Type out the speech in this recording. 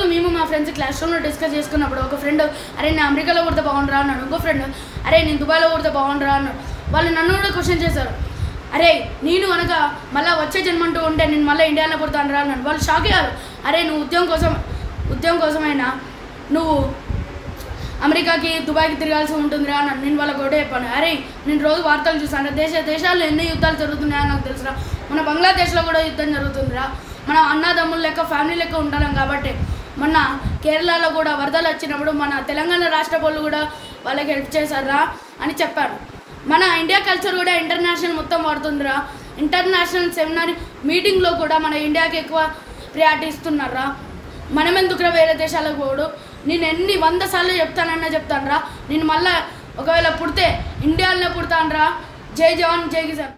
మేము మా friends class రూమ్లో డిస్కస్ చేసుకున్నప్పుడు ఒక ఫ్రెండ్ అరే నేను అమెరికాలో పుడితే బాగుండరా అన్నాడు ఇంకో ఫ్రెండ్ అరే నేను దుబాయ్లో పుడితే బాగుండరా అన్నాడు వాళ్ళు నన్ను కూడా క్వశ్చన్ చేశారు అరే నేను కనుక మళ్ళీ వచ్చే జన్మంటూ ఉంటే నేను మళ్ళీ ఇండియాలో పుడతాను రా అన్నాడు వాళ్ళు షాక్ అయ్యారు అరే నువ్వు ఉద్యోగం కోసం ఉద్యోగం కోసమైనా నువ్వు అమెరికాకి దుబాయ్కి తిరగాల్సి ఉంటుందిరా అన్నాడు నేను వాళ్ళకి ఒకటే చెప్పాను అరే నేను రోజు వార్తలు చూసాను దేశ దేశాల్లో ఎన్ని యుద్ధాలు జరుగుతున్నాయో నాకు తెలుసురా మన బంగ్లాదేశ్లో కూడా యుద్ధం జరుగుతుందిరా మన అన్నదమ్ముల లెక్క ఫ్యామిలీ లెక్క ఉంటున్నాం కాబట్టి మొన్న కేరళలో కూడా వరదలు వచ్చినప్పుడు మన తెలంగాణ రాష్ట్ర వాళ్ళు కూడా వాళ్ళకి హెల్ప్ చేశారా అని చెప్పాను మన ఇండియా కల్చర్ కూడా ఇంటర్నేషనల్ మొత్తం వాడుతుందిరా ఇంటర్నేషనల్ సెమినార్ మీటింగ్లో కూడా మన ఇండియాకి ఎక్కువ ప్రియారిటీ ఇస్తున్నారా మనం ఎందుకురా వేరే దేశాలకు పోడు నేను ఎన్ని వంద సార్లు చెప్తానన్నా చెప్తానురా నేను మళ్ళా ఒకవేళ పుడితే ఇండియాలోనే పుడతానురా జై జవాన్ జై కిసాన్